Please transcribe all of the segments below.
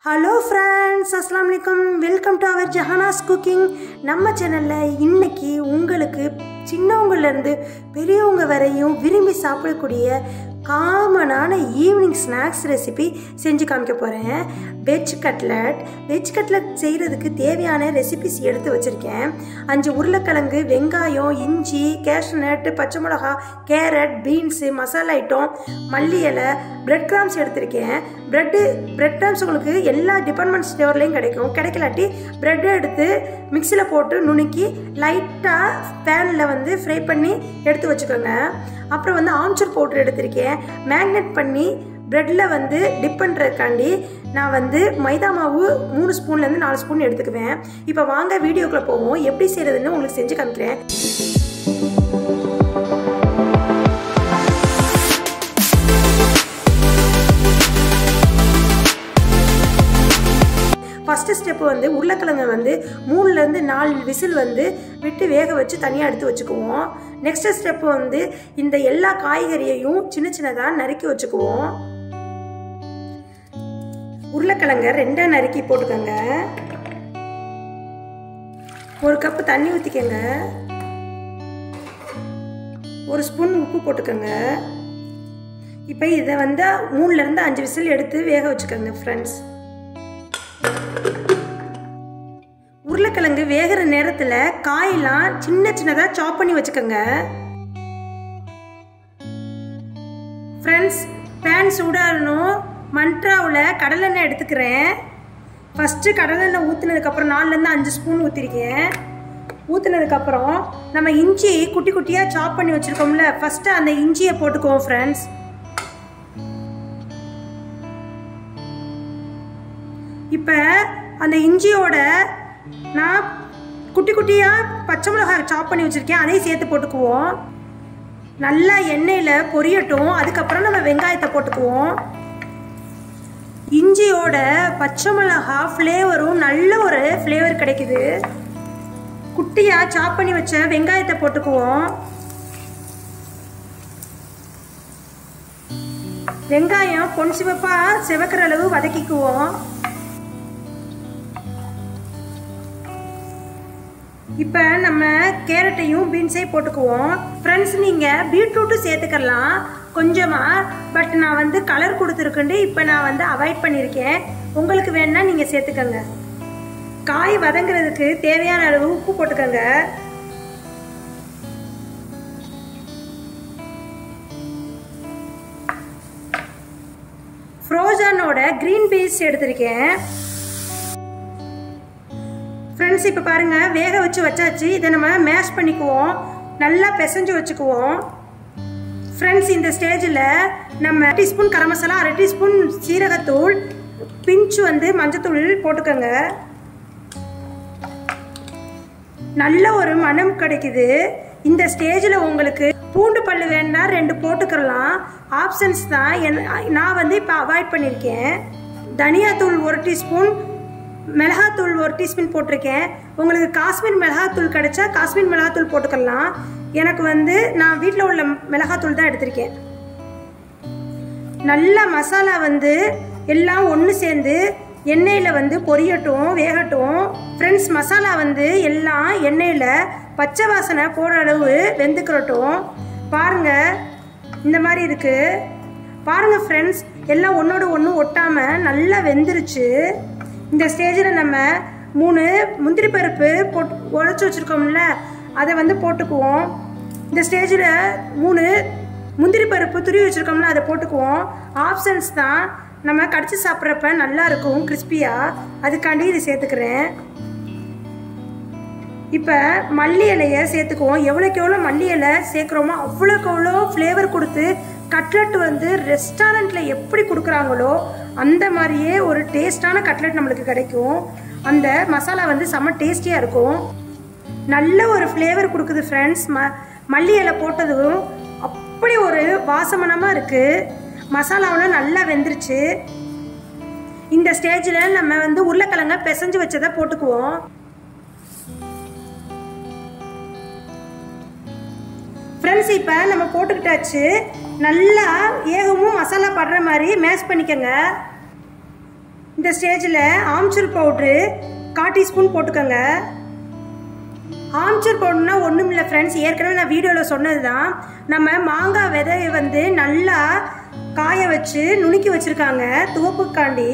hello friends அஸ்லாம் வலைக்கம் welcome to our Jahana's cooking நம்ம சேனலில் இன்னைக்கு உங்களுக்கு சின்னவங்கலேருந்து பெரியவங்க வரையும் விரும்பி சாப்பிடக்கூடிய காமனான ஈவினிங் ஸ்நாக்ஸ் ரெசிபி செஞ்சு காமிக்க போகிறேன் வெஜ் கட்லட் வெஜ் கட்லட் செய்கிறதுக்கு தேவையான ரெசிபிஸ் எடுத்து வச்சுருக்கேன் அஞ்சு உருளைக்கிழங்கு வெங்காயம் இஞ்சி கேஷ்நட் பச்சை மிளகா கேரட் பீன்ஸு மசாலா ஐட்டம் மல்லி இலை பிரெட் கிராம்ஸ் எடுத்திருக்கேன் ப்ரெட்டு பிரெட் கிராம்ஸ் உங்களுக்கு எல்லா டிபார்ட்மெண்ட் ஸ்டோர்லேயும் கிடைக்கும் கிடைக்கலாட்டி ப்ரெட்டை எடுத்து மிக்சியில் போட்டு நுணுக்கி லைட்டாக பேனில் வந்து ஃப்ரை பண்ணி எடுத்து வச்சுக்கோங்க அப்புறம் வந்து ஆம்ச்சூர் பவுட்ரு எடுத்திருக்கேன் மேக்னெட் பண்ணி ப்ரெட்டில் வந்து டிப் பண்ணுறதுக்காண்டி நான் வந்து மைதா மாவு மூணு ஸ்பூன்லேருந்து நாலு ஸ்பூன் எடுத்துக்குவேன் இப்போ வாங்க வீடியோக்குள்ளே போவோம் எப்படி செய்கிறதுன்னு உங்களுக்கு செஞ்சு காமிக்கிறேன் ஃபஸ்ட்டு ஸ்டெப்பு வந்து உருளைக்கிழங்கை வந்து மூணுலேருந்து நாலு விசில் வந்து விட்டு வேக வச்சு தனியாக எடுத்து வச்சுக்குவோம் நெக்ஸ்ட் ஸ்டெப்பு வந்து இந்த எல்லா காய்கறியையும் சின்ன சின்னதாக நறுக்கி வச்சுக்குவோம் உருளைக்கிழங்க ரெண்டாக நறுக்கி போட்டுக்கோங்க ஒரு கப்பு தண்ணி ஊற்றிக்கோங்க ஒரு ஸ்பூன் உப்பு போட்டுக்கோங்க இப்போ இதை வந்து மூணுலேருந்து அஞ்சு விசில் எடுத்து வேக வச்சுக்கோங்க ஃப்ரெண்ட்ஸ் உருளைக்கிழங்கு வேகிற நேரத்தில் காயெல்லாம் சின்ன சின்னதாக சாப் பண்ணி வச்சுக்கோங்க ஃப்ரெண்ட்ஸ் பேன் சூடாகணும் மண்ட்ராவில் கடலெண்ணெய் எடுத்துக்கிறேன் ஃபஸ்ட்டு கடலெண்ணெய் ஊற்றுனதுக்கப்புறம் நாலுலேருந்து அஞ்சு ஸ்பூன் ஊற்றிருக்கேன் ஊற்றுனதுக்கப்புறம் நம்ம இஞ்சி குட்டி குட்டியாக சாப் பண்ணி வச்சுருக்கோம்ல ஃபஸ்ட்டு அந்த இஞ்சியை போட்டுக்குவோம் ஃப்ரெண்ட்ஸ் இப்போ அந்த இஞ்சியோட நான் குட்டி குட்டியாக பச்சை மிளகாய் சாப் பண்ணி வச்சுருக்கேன் அதையும் சேர்த்து போட்டுக்குவோம் நல்லா எண்ணெயில் பொரியட்டும் அதுக்கப்புறம் நம்ம வெங்காயத்தை போட்டுக்குவோம் இஞ்சியோட பச்சை மிளகா ஃப்ளேவரும் நல்ல ஒரு ஃப்ளேவர் கிடைக்குது குட்டியாக சாப் பண்ணி வச்ச வெங்காயத்தை போட்டுக்குவோம் வெங்காயம் பொன் சிவப்பாக சிவக்கிற அளவு வதக்கிக்குவோம் இப்போ நம்ம கேரட்டையும் பீன்ஸையும் போட்டுக்குவோம் ஃப்ரெண்ட்ஸ் நீங்கள் பீட்ரூட்டும் சேர்த்துக்கலாம் கொஞ்சமாக பட் நான் வந்து கலர் கொடுத்துருக்குண்டு இப்போ நான் வந்து அவாய்ட் பண்ணியிருக்கேன் உங்களுக்கு வேணால் நீங்கள் சேர்த்துக்கோங்க காய் வதங்குறதுக்கு தேவையான அளவு உப்பு போட்டுக்கோங்க ஃப்ரோசனோட க்ரீன் பீஸ் எடுத்திருக்கேன் ஃப்ரெண்ட்ஸ் இப்போ பாருங்கள் வேக வச்சு வச்சாச்சு இதை நம்ம மேஷ் பண்ணிக்குவோம் நல்லா பிசைஞ்சு வச்சுக்குவோம் ஃப்ரெண்ட்ஸ் இந்த ஸ்டேஜில் நம்ம டீஸ்பூன் கரம் மசாலா அரை டீஸ்பூன் சீரகத்தூள் பிஞ்சு வந்து மஞ்சத்தூள் போட்டுக்கோங்க நல்ல ஒரு மனம் கிடைக்குது இந்த ஸ்டேஜில் உங்களுக்கு பூண்டு பல் வேணுன்னா ரெண்டு போட்டுக்கலாம் ஆப்ஷன்ஸ் தான் என் நான் வந்து இப்போ அவாய்ட் பண்ணியிருக்கேன் தனியாத்தூள் ஒரு டீஸ்பூன் மிளகாத்தூள் ஒரு டீஸ்பூன் போட்டிருக்கேன் உங்களுக்கு காஷ்மீர் மிளகாத்தூள் கிடைச்சா காஷ்மீர் மிளகாத்தூள் போட்டுக்கலாம் எனக்கு வந்து நான் வீட்டில் உள்ள மிளகாத்தூள் தான் எடுத்திருக்கேன் நல்ல மசாலா வந்து எல்லாம் ஒன்று சேர்ந்து எண்ணெயில் வந்து பொரியட்டும் வேகட்டும் ஃப்ரெண்ட்ஸ் மசாலா வந்து எல்லாம் எண்ணெயில் பச்சை வாசனை போடுற அளவு வெந்துக்கிறட்டும் பாருங்கள் இந்த மாதிரி இருக்குது பாருங்கள் ஃப்ரெண்ட்ஸ் எல்லாம் ஒன்றோட ஒன்று ஒட்டாமல் நல்லா வெந்துருச்சு இந்த ஸ்டேஜில் நம்ம மூணு முந்திரி பருப்பு போட்டு உடச்சி வச்சுருக்கோம்ல அதை வந்து போட்டுக்குவோம் இந்த ஸ்டேஜில் மூணு முந்திரி பருப்பு துருவி வச்சுருக்கோம்ல அதை போட்டுக்குவோம் ஆப்ஷன்ஸ் தான் நம்ம கடிச்சு சாப்பிட்றப்ப நல்லா இருக்கும் கிறிஸ்பியாக அதுக்காண்டி இது சேர்த்துக்கிறேன் இப்போ மல்லி இலையை சேர்த்துக்குவோம் எவ்வளோக்கு எவ்வளோ மல்லி இலை சேர்க்குறோமோ அவ்வளோக்கு அவ்வளோ ஃப்ளேவர் கொடுத்து கட்லட் வந்து ரெஸ்டாரண்ட்டில் எப்படி கொடுக்குறாங்களோ அந்த மாதிரியே ஒரு டேஸ்டான கட்லட் நம்மளுக்கு கிடைக்கும் அந்த மசாலா வந்து செம்ம டேஸ்டியாக இருக்கும் நல்ல ஒரு ஃப்ளேவர் கொடுக்குது ஃப்ரெண்ட்ஸ் ம மல்லி இலை போட்டதும் அப்படி ஒரு வாசமனமாக இருக்குது மசாலாவெலாம் நல்லா வெந்துருச்சு இந்த ஸ்டேஜில் நம்ம வந்து உருளைக்கிழங்க பிசைஞ்சு வச்சதை போட்டுக்குவோம் ஃப்ரெண்ட்ஸ் இப்போ நம்ம இந்த ஸ்டேஜில் ஆம்ச்சூர் பவுட்ரு கால் டீஸ்பூன் போட்டுக்கோங்க ஆம்ச்சூர் பவுடர்னா ஒன்றும் இல்லை ஃப்ரெண்ட்ஸ் ஏற்கனவே நான் வீடியோவில் சொன்னது தான் நம்ம மாங்காய் விதையை வந்து நல்லா காய வச்சு நுணுக்கி வச்சுருக்காங்க துவப்புக்காண்டி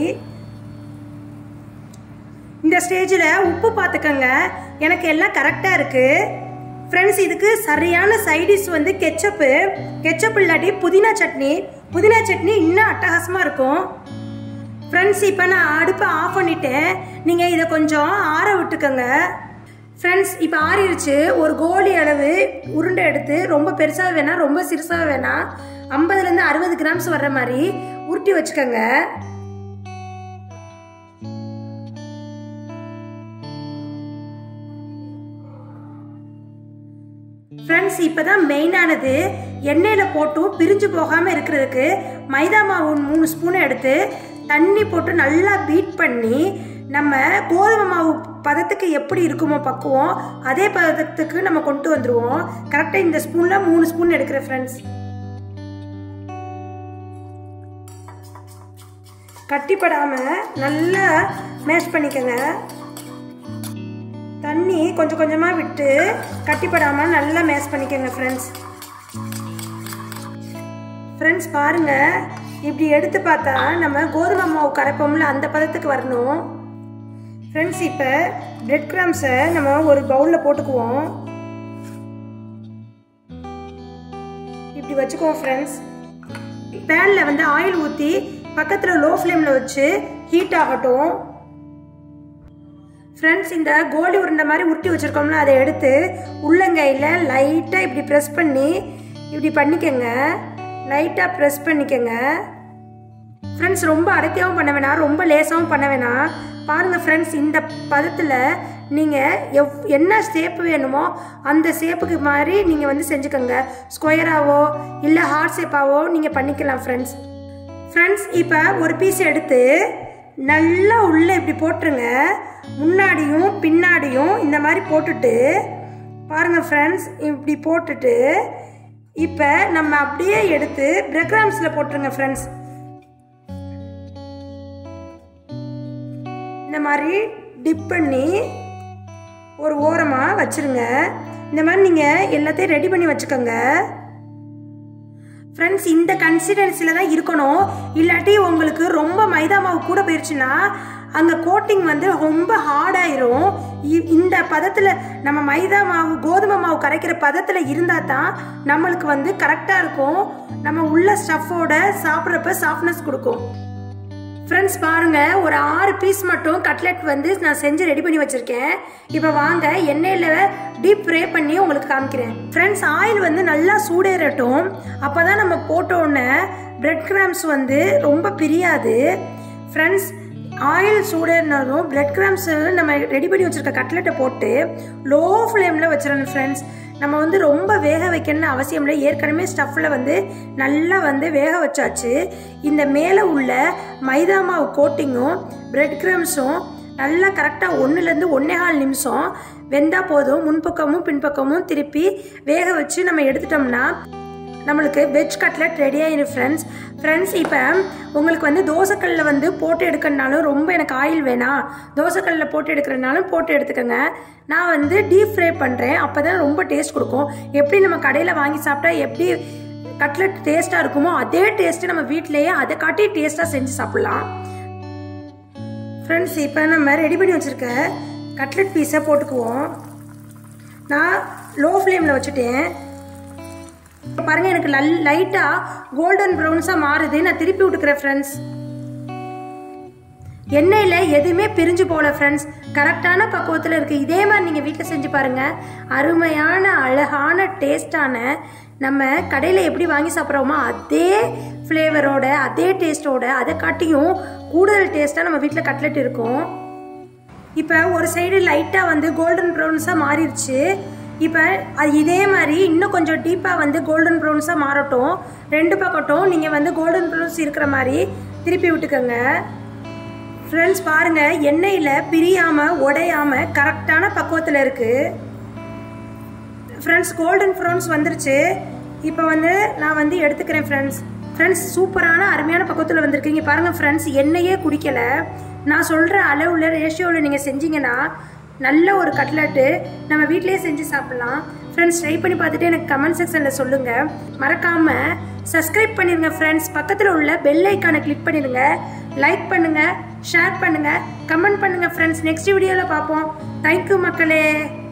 இந்த ஸ்டேஜில் உப்பு பார்த்துக்கோங்க எனக்கு எல்லாம் கரெக்டாக இருக்குது ஃப்ரெண்ட்ஸ் இதுக்கு சரியான சைடிஷ் வந்து கெச்சப்பு கெச்சப் இல்லாட்டி புதினா சட்னி புதினா சட்னி இன்னும் அட்டகாசமாக இருக்கும் ஃப்ரெண்ட்ஸ் இப்போ நான் அடுப்பை ஆஃப் பண்ணிட்டேன் நீங்கள் இதை கொஞ்சம் ஆற விட்டுக்கோங்க ஃப்ரெண்ட்ஸ் இப்போ ஆறிடுச்சு ஒரு கோலி அளவு உருண்டை எடுத்து ரொம்ப பெருசாக வேணாம் ரொம்ப சிறுசாக வேணாம் ஐம்பதுலேருந்து அறுபது கிராம்ஸ் வர்ற மாதிரி உருட்டி வச்சுக்கோங்க ஃப்ரெண்ட்ஸ் இப்போ தான் மெயினானது எண்ணெயில் போட்டும் பிரிஞ்சு போகாமல் இருக்கிறதுக்கு மைதா மாவு மூணு ஸ்பூன் எடுத்து தண்ணி போட்டு நல்லா பீட் பண்ணி நம்ம கோதுமை மாவு பதத்துக்கு எப்படி இருக்குமோ பக்குவோம் அதே பதத்துக்கு நம்ம கொண்டு வந்துடுவோம் கரெக்டாக இந்த ஸ்பூனில் மூணு ஸ்பூன் எடுக்கிறேன் ஃப்ரெண்ட்ஸ் கட்டிப்படாமல் நல்லா மேஷ் பண்ணிக்கோங்க தண்ணி கொஞ்சம் கொஞ்சமாக விட்டு கட்டிப்படாமல் நல்லா மேஷ் பண்ணிக்கோங்க ஃப்ரெண்ட்ஸ் ஃப்ரெண்ட்ஸ் பாருங்கள் இப்படி எடுத்து பார்த்தா நம்ம கோதுமை மாவு கரைப்போம்ல அந்த பதத்துக்கு வரணும் ஃப்ரெண்ட்ஸ் இப்போ பிரெட் கிராம்ஸை நம்ம ஒரு பவுலில் போட்டுக்குவோம் இப்படி வச்சுக்குவோம் ஃப்ரெண்ட்ஸ் பேனில் வந்து ஆயில் ஊற்றி பக்கத்தில் லோ ஃப்ளேமில் வச்சு ஹீட் ஆகட்டும் ஃப்ரெண்ட்ஸ் இந்த கோலி உருண்டை மாதிரி உருட்டி வச்சுருக்கோம்ல அதை எடுத்து உள்ளங்கையில் லைட்டாக இப்படி ப்ரெஸ் பண்ணி இப்படி பண்ணிக்கோங்க லைட்டாக ப்ரெஸ் பண்ணிக்கோங்க ஃப்ரெண்ட்ஸ் ரொம்ப அடக்கியாகவும் பண்ண வேணாம் ரொம்ப லேசாகவும் பண்ண வேணாம் பாருங்கள் ஃப்ரெண்ட்ஸ் இந்த பதத்தில் நீங்கள் எவ் என்ன ஷேப்பு வேணுமோ அந்த ஷேப்புக்கு மாதிரி நீங்கள் வந்து செஞ்சுக்கோங்க ஸ்கொயராகவோ இல்லை ஹார்ட் ஷேப்பாகவோ நீங்கள் பண்ணிக்கலாம் ஃப்ரெண்ட்ஸ் ஃப்ரெண்ட்ஸ் இப்போ ஒரு பீஸ் எடுத்து நல்லா உள்ளே இப்படி போட்டுருங்க முன்னாடியும் பின்னாடியும் இந்த மாதிரி போட்டுட்டு பாருங்கள் ஃப்ரெண்ட்ஸ் இப்படி போட்டுட்டு இப்போ நம்ம அப்படியே எடுத்து பிரெக்ராம்ஸில் போட்டுருங்க ஃப்ரெண்ட்ஸ் இந்த மாதிரி டிப் பண்ணி ஒரு ஓரமாக வச்சுருங்க இந்த மாதிரி நீங்கள் எல்லாத்தையும் ரெடி பண்ணி வச்சுக்கோங்க ஃப்ரெண்ட்ஸ் இந்த கன்சிஸ்டன்சியில் தான் இருக்கணும் இல்லாட்டி உங்களுக்கு ரொம்ப மைதா மாவு கூட போயிடுச்சுன்னா அங்கே கோட்டிங் வந்து ரொம்ப ஹார்டாயிரும் இந்த பதத்தில் நம்ம மைதா மாவு கோதுமை மாவு கரைக்கிற பதத்தில் இருந்தால் தான் நம்மளுக்கு வந்து கரெக்டாக இருக்கும் நம்ம உள்ள ஸ்டஃப்போட சாப்பிட்றப்ப சாஃப்ட்னஸ் கொடுக்கும் ஃப்ரெண்ட்ஸ் பாருங்கள் ஒரு ஆறு பீஸ் மட்டும் கட்லெட் வந்து நான் செஞ்சு ரெடி பண்ணி வச்சுருக்கேன் இப்போ வாங்க எண்ணெயில் டீப் ஃப்ரை பண்ணி உங்களுக்கு காமிக்கிறேன் ஃப்ரெண்ட்ஸ் ஆயில் வந்து நல்லா சூடேறட்டும் அப்போ தான் நம்ம போட்டோன்னே பிரெட் கிராம்ஸ் வந்து ரொம்ப பிரியாது ஃப்ரெண்ட்ஸ் ஆயில் சூடேறினாலும் பிரெட் கிராம்ஸ் நம்ம ரெடி பண்ணி வச்சுருக்க கட்லெட்டை போட்டு லோ ஃப்ளேமில் வச்சிடணும் ஃப்ரெண்ட்ஸ் நம்ம வந்து ரொம்ப வேக வைக்கணும்னு அவசியம் இல்லை ஏற்கனவே ஸ்டஃப்பில் வந்து நல்லா வந்து வேக வச்சாச்சு இந்த மேலே உள்ள மைதா மாவு கோட்டிங்கும் பிரெட் கிரம்ஸும் நல்லா கரெக்டாக ஒன்றுலேருந்து ஒன்றேகால் நிமிஷம் வெந்தால் போதும் முன்பக்கமும் பின்பக்கமும் திருப்பி வேக வச்சு நம்ம எடுத்துட்டோம்னா நம்மளுக்கு வெஜ் கட்லெட் ரெடி ஆயிடும் ஃப்ரெண்ட்ஸ் ஃப்ரெண்ட்ஸ் இப்போ உங்களுக்கு வந்து தோசைக்கல்லில் வந்து போட்டு எடுக்கணுனாலும் ரொம்ப எனக்கு ஆயில் வேணாம் தோசைக்கல்லில் போட்டு எடுக்கிறனாலும் போட்டு எடுத்துக்கோங்க நான் வந்து டீப் ஃப்ரை பண்ணுறேன் அப்போ தான் ரொம்ப டேஸ்ட் கொடுக்கும் எப்படி நம்ம கடையில் வாங்கி சாப்பிட்டா எப்படி கட்லெட் டேஸ்ட்டாக இருக்குமோ அதே டேஸ்ட்டு நம்ம வீட்டிலேயே அதை காட்டி டேஸ்ட்டாக செஞ்சு சாப்பிட்லாம் ஃப்ரெண்ட்ஸ் இப்போ நம்ம ரெடி பண்ணி வச்சுருக்க கட்லெட் பீஸை போட்டுக்குவோம் நான் லோ ஃப்ளேமில் வச்சுட்டேன் பாருங்க எனக்கு லல் லைட்டாக கோல்டன் ப்ரௌன்ஸாக மாறுது நான் திருப்பி விட்டுக்கிறேன் ஃப்ரெண்ட்ஸ் எண்ணெயில் எதுவுமே பிரிஞ்சு போகல ஃப்ரெண்ட்ஸ் கரெக்டான பக்குவத்தில் இருக்குது இதே மாதிரி நீங்கள் வீட்டில் செஞ்சு பாருங்கள் அருமையான அழகான டேஸ்டான நம்ம கடையில் எப்படி வாங்கி சாப்பிட்றோமோ அதே ஃப்ளேவரோட அதே டேஸ்ட்டோட அதை காட்டியும் கூடுதல் டேஸ்ட்டாக நம்ம வீட்டில் கட்லெட் இருக்கும் இப்போ ஒரு சைடு லைட்டாக வந்து கோல்டன் ப்ரௌன்ஸாக மாறிடுச்சு இப்போ அது இதே மாதிரி இன்னும் கொஞ்சம் டீப்பாக வந்து கோல்டன் ப்ரௌன்ஸாக மாறட்டும் ரெண்டு பக்கட்டும் நீங்கள் வந்து கோல்டன் ப்ரௌன்ஸ் இருக்கிற மாதிரி திருப்பி விட்டுக்கோங்க ஃப்ரெண்ட்ஸ் பாருங்கள் எண்ணெயில் பிரியாமல் உடையாமல் கரெக்டான பக்குவத்தில் இருக்குது ஃப்ரெண்ட்ஸ் கோல்டன் ப்ரௌன்ஸ் வந்துருச்சு இப்போ வந்து நான் வந்து எடுத்துக்கிறேன் ஃப்ரெண்ட்ஸ் ஃப்ரெண்ட்ஸ் சூப்பரான அருமையான பக்கத்தில் வந்திருக்கீங்க பாருங்கள் ஃப்ரெண்ட்ஸ் எண்ணெயே குடிக்கலை நான் சொல்கிற அளவில் ரேஷியோவில் நீங்கள் செஞ்சீங்கன்னா நல்ல ஒரு கட்லெட்டு நம்ம வீட்டிலேயே செஞ்சு சாப்பிட்லாம் ஃப்ரெண்ட்ஸ் ட்ரை பண்ணி பார்த்துட்டு எனக்கு கமெண்ட் செக்ஷனில் சொல்லுங்கள் மறக்காமல் சப்ஸ்கிரைப் பண்ணிடுங்க ஃப்ரெண்ட்ஸ் பக்கத்தில் உள்ள பெல் ஐக்கானை கிளிக் பண்ணிடுங்க லைக் பண்ணுங்கள் ஷேர் பண்ணுங்கள் கமெண்ட் பண்ணுங்கள் ஃப்ரெண்ட்ஸ் நெக்ஸ்ட் வீடியோவில் பார்ப்போம் தேங்க்யூ மக்களே